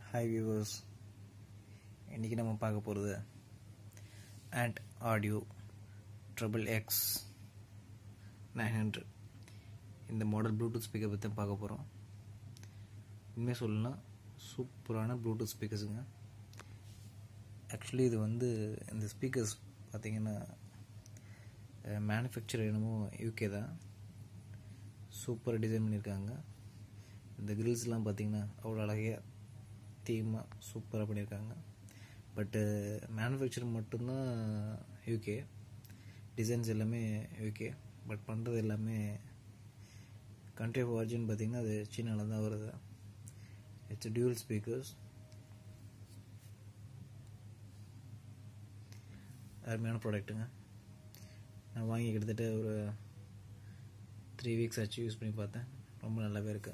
hi viewers இன்றைக்கி நம்ம பார்க்க போகிறது Ant Audio triple X nine hundred இந்த மாடல் ப்ளூடூத் ஸ்பீக்கர் பற்றி தான் பார்க்க போகிறோம் உண்மையாக சொல்லணும்னா சூப்பரான ப்ளூடூத் ஸ்பீக்கர்ஸுங்க ஆக்சுவலி இது வந்து இந்த ஸ்பீக்கர்ஸ் பார்த்தீங்கன்னா மேனுஃபேக்சர் என்னமோ யூகே தான் சூப்பர் டிசைன் பண்ணியிருக்காங்க இந்த கிரில்ஸ்லாம் பார்த்தீங்கன்னா அவ்வளோ அழகையாக தீமாக சூப்பராக பண்ணியிருக்காங்க பட்டு மேனுஃபேக்சர் மட்டும்தான் யூகே டிசைன்ஸ் எல்லாமே யூகே பட் பண்ணுறது எல்லாமே கண்ட்ரி ஆஃப் ஆரிஜின் பார்த்திங்கன்னா அது சீனாவில் தான் வருது இட்ஸ் டியூல் ஸ்பீக்கர்ஸ் அருமையான ப்ராடக்ட்டுங்க நான் வாங்கி கிட்டத்தட்ட ஒரு த்ரீ வீக்ஸ் ஆச்சு யூஸ் பண்ணி பார்த்தேன் ரொம்ப நல்லாவே இருக்கு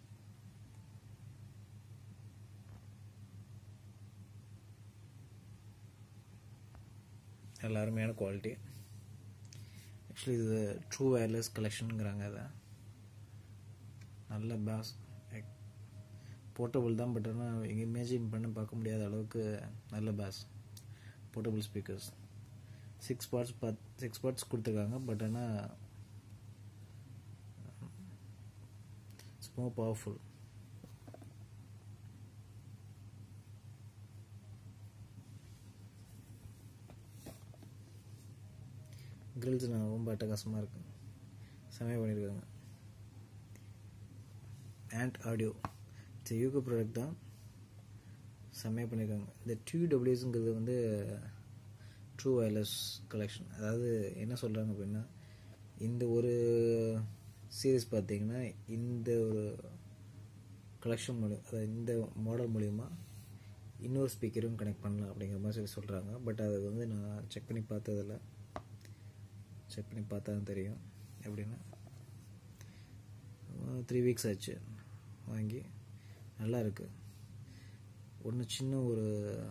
நல்ல அருமையான குவாலிட்டி ஆக்சுவலி இது ட்ரூ வயர்லெஸ் கலெக்ஷனுங்கிறாங்க அதை நல்ல பேஸ் போர்ட்டபுள் தான் பட் ஆனால் இங்கே இமேஜின் பண்ண பார்க்க முடியாத அளவுக்கு நல்ல bass portable speakers six parts both six parts கொடுத்துருக்காங்க பட் ஆனால் இட்ஸ் மோர் பவர்ஃபுல் கிரில்ஸ் நான் ரொம்ப அட்டகாசமாக இருக்கு செமையாக பண்ணியிருக்காங்க Ant Audio it's UK product தான் செம்மையாக பண்ணியிருக்காங்க இந்த டியூ டபிள்யூஸுங்கிறது வந்து ட்ரூ வயர்லெஸ் கலெக்ஷன் அதாவது என்ன சொல்கிறாங்க அப்படின்னா இந்த ஒரு சீரீஸ் பார்த்தீங்கன்னா இந்த ஒரு கலெக்ஷன் மூலியம் அதாவது இந்த மாடல் மூலிமா இன்னொரு ஸ்பீக்கரும் கனெக்ட் பண்ணலாம் அப்படிங்கிற மாதிரி சொல்லி சொல்கிறாங்க பட் அது வந்து நான் செக் பண்ணி பார்த்ததில்ல செக் பண்ணி பார்த்தா தான் தெரியும் எப்படின்னா த்ரீ வீக்ஸ் ஆச்சு வாங்கி நல்லா இருக்குது ஒன்று சின்ன ஒரு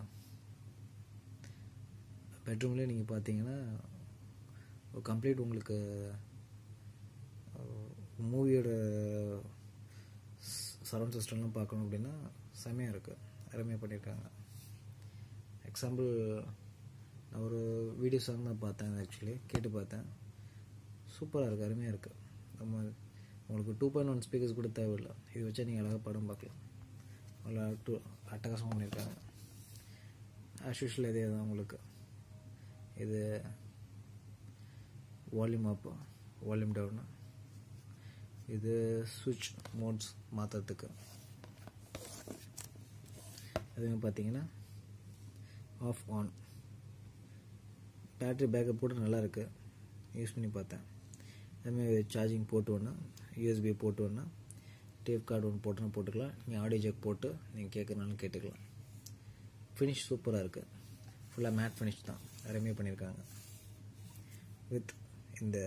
பெட்ரூம்லேயே நீங்கள் பார்த்தீங்கன்னா ஒரு கம்ப்ளீட் உங்களுக்கு மூவியோட சரௌண்ட் சிஸ்டம்லாம் பார்க்கணும் அப்படின்னா செமையாக இருக்குது அருமையாக பண்ணியிருக்காங்க எக்ஸாம்பிள் நான் ஒரு வீடியோ சாங் தான் பார்த்தேன் ஆக்சுவலி கேட்டு பார்த்தேன் சூப்பராக இருக்குது அருமையாக இருக்குது நம்ம உங்களுக்கு டூ பாயிண்ட் ஒன் ஸ்பீக்கர்ஸ் கூட தேவையில்லை இது வச்சா நீங்கள் அழகாக படம் பார்க்கலாம் அவ்வளோ டூ அட்டகாசமாக பண்ணியிருக்காங்க ஆஸ் யூஷுவல் இதே தான் உங்களுக்கு இது வால்யூம் அப் வால்யூம் டவுனு இது சுவிட்ச் மோட்ஸ் மாற்றுறதுக்கு அதுவும் பார்த்தீங்கன்னா ஆஃப் ஆன் பேட்ரி பேக்கப் கூட நல்லா இருக்குது யூஸ் பண்ணி பார்த்தேன் அதுமாதிரி சார்ஜிங் போட்டு ஒன்று யூஎஸ்பி போட்டு ஒன்று டேப் கார்டு ஒன்று போட்டுனா போட்டுக்கலாம் நீங்கள் ஆடியோ ஜெக் போட்டு நீங்கள் கேட்குறனாலும் கேட்டுக்கலாம் ஃபினிஷ் சூப்பராக இருக்குது ஃபுல்லாக மேட் ஃபினிஷ் தான் அருமையாக பண்ணியிருக்காங்க வித் இந்த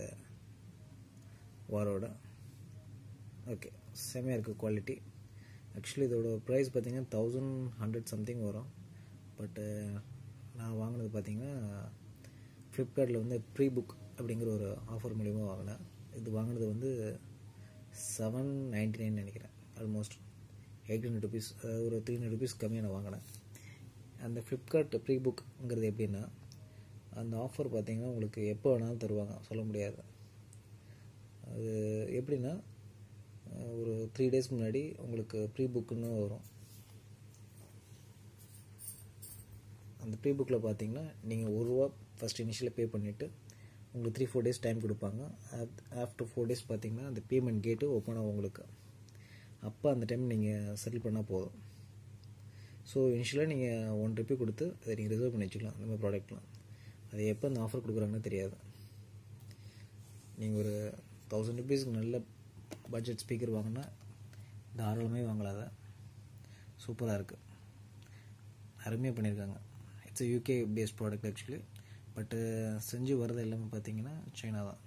வாரோட ஓகே செம்மையாக இருக்குது குவாலிட்டி ஆக்சுவலி இதோட ப்ரைஸ் பார்த்தீங்கன்னா தௌசண்ட் ஹண்ட்ரட் சம்திங் வரும் பட்டு நான் வாங்கினது பார்த்தீங்கன்னா ஃப்ளிப்கார்ட்டில் வந்து ப்ரீ புக் அப்படிங்கிற ஒரு ஆஃபர் மூலிமா வாங்கினேன் இது வாங்கினது வந்து செவன் நைன்டி நைன் நினைக்கிறேன் ஆல்மோஸ்ட் எயிட் ஹண்ட்ரட் ருபீஸ் அதாவது ஒரு த்ரீ ஹண்ட்ரட் ருபீஸ் கம்மியாக நான் வாங்கினேன் அந்த ஃப்ளிப்கார்ட் ப்ரீ புக்ங்கிறது எப்படின்னா அந்த ஆஃபர் பார்த்தீங்கன்னா உங்களுக்கு எப்போ வேணாலும் தருவாங்க சொல்ல முடியாது அது எப்படின்னா ஒரு த்ரீ டேஸ் முன்னாடி உங்களுக்கு ப்ரீ புக்குன்னு வரும் அந்த ப்ரீ புக்கில் பார்த்தீங்கன்னா நீங்கள் ஒரு ரூபா ஃபஸ்ட் இனிஷியலாக பே பண்ணிவிட்டு உங்களுக்கு த்ரீ ஃபோர் டேஸ் டைம் கொடுப்பாங்க ஆஃப்டர் ஃபோர் டேஸ் பார்த்தீங்கன்னா அந்த பேமெண்ட் கேட்டு ஓப்பன் ஆகும் உங்களுக்கு அப்போ அந்த டைம் நீங்கள் செட்டில் பண்ணால் போதும் ஸோ இனிஷியலாக நீங்கள் ஒன் ருபி கொடுத்து அதை நீங்கள் ரிசர்வ் பண்ணி வச்சுக்கலாம் அந்த மாதிரி ப்ராடக்ட்லாம் அது எப்போ அந்த ஆஃபர் கொடுக்குறாங்கன்னு தெரியாது நீங்கள் ஒரு தௌசண்ட் ருபீஸ்க்கு நல்ல பட்ஜெட் ஸ்பீக்கர் வாங்கினா தாராளமே வாங்கலாத சூப்பராக இருக்குது அருமையாக பண்ணியிருக்காங்க it's UK based product actually but செஞ்சு வரது எல்லாமே பார்த்தீங்கன்னா சைனா தான்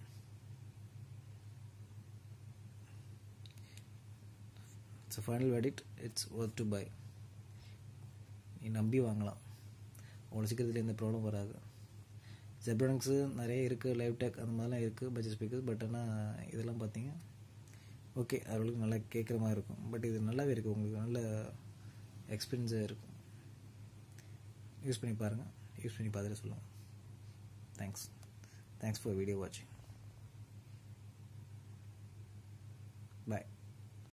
இட்ஸ் ஃபைனல் வெடிட் இட்ஸ் ஒர்த் டு பை நீ நம்பி வாங்கலாம் அவ்வளோ சீக்கிரத்தில் எந்த ப்ராப்ளம் வராது ஜெப்ரானிக்ஸு நிறைய இருக்குது லைவ் டெக் அந்த மாதிரிலாம் இருக்குது பட்ஜெட் ஸ்பீக்கர்ஸ் பட் ஆனால் இதெல்லாம் பார்த்தீங்க ஓகே அவர்களுக்கு நல்லா கேட்குற மாதிரி இருக்கும் பட் இது நல்லாவே இருக்குது உங்களுக்கு நல்ல எக்ஸ்பீரியன்ஸாக இருக்கும் யூஸ் பண்ணி பாருங்கள் யூஸ் பண்ணி பார்த்துட்டு சொல்லுங்கள் தேங்க்ஸ் தேங்க்ஸ் ஃபார் வீடியோ வாட்சிங் பாய்